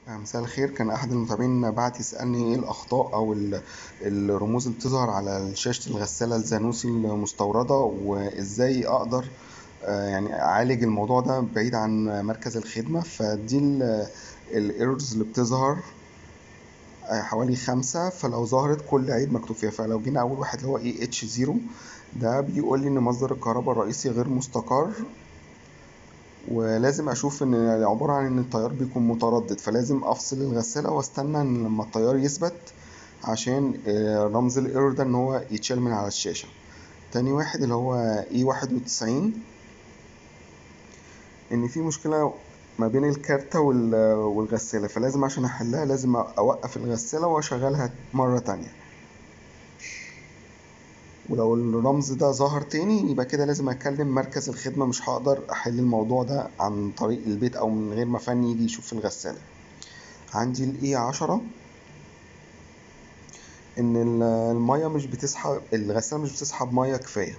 مساء الخير كان احد المتابعين بعت يسالني ايه الاخطاء او ال- الرموز اللي بتظهر على شاشه الغساله الزانوسي المستورده وازاي اقدر آه، يعني اعالج الموضوع ده بعيد عن مركز الخدمه فدي الايرورز اللي بتظهر آه، حوالي خمسة فلو ظهرت كل عيب مكتوب فيها فلو جينا أول واحد اللي هو اي اتش زيرو ده بيقول لي إن مصدر الكهرباء الرئيسي غير مستقر ولازم اشوف ان عبارة عن ان التيار بيكون متردد فلازم افصل الغسالة واستنى ان لما التيار يثبت عشان آه، رمز الايرور ده ان هو يتشال من على الشاشة تاني واحد اللي هو اي واحد وتسعين ان في مشكلة ما بين الكارتة وال- والغسالة فلازم عشان احلها لازم اوقف الغسالة واشغلها مرة تانية ولو الرمز ده ظهر تاني يبقى كده لازم اكلم مركز الخدمة مش هقدر احل الموضوع ده عن طريق البيت او من غير ما فني يجي يشوف الغسالة عندي الاي عشرة ان ال- المية مش بتسحب الغسالة مش بتسحب مية كفاية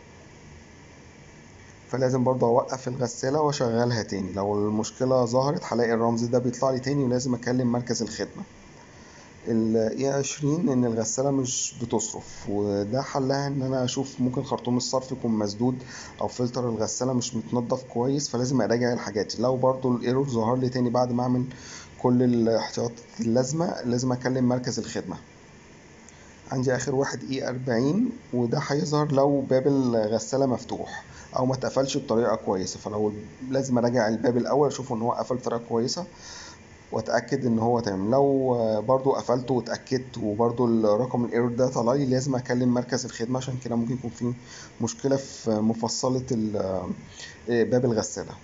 فلازم برضه اوقف الغسالة واشغلها تاني لو المشكلة ظهرت هلاقي الرمز ده بيطلع لي تاني ولازم اكلم مركز الخدمة ال E20 ان الغسالة مش بتصرف وده حلها ان انا اشوف ممكن خرطوم الصرف يكون مسدود او فلتر الغسالة مش متنضف كويس فلازم اراجع الحاجات دي لو برضو الايرور ظهر لي تاني بعد ما اعمل كل الاحتياطات اللازمة لازم اكلم مركز الخدمة عندي اخر واحد E40 وده هيظهر لو باب الغسالة مفتوح او ما اتقفلش بطريقة كويسة فلو لازم اراجع الباب الاول اشوف ان هو قفل بطريقة كويسة واتاكد ان هو تمام لو آه، برضو قفلته واتاكدت وبرضو الرقم الايرور ده طلع لي لازم اكلم مركز الخدمه عشان كده ممكن يكون في مشكله في مفصله ال- آه، باب الغساله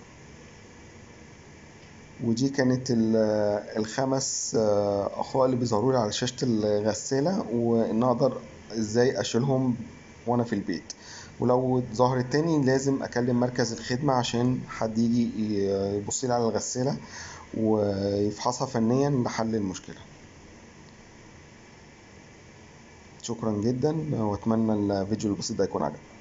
ودي كانت ال- آه، الخمس آه، اخطاء اللي بيظهروا لي على شاشه الغساله وان اقدر ازاي اشيلهم وانا في البيت ولو ظهرت تاني لازم اكلم مركز الخدمه عشان حد يجي يبص لي على الغساله ويفحصها فنيا لحل المشكلة شكرا جدا واتمنى الفيديو البسيط ده يكون عجبك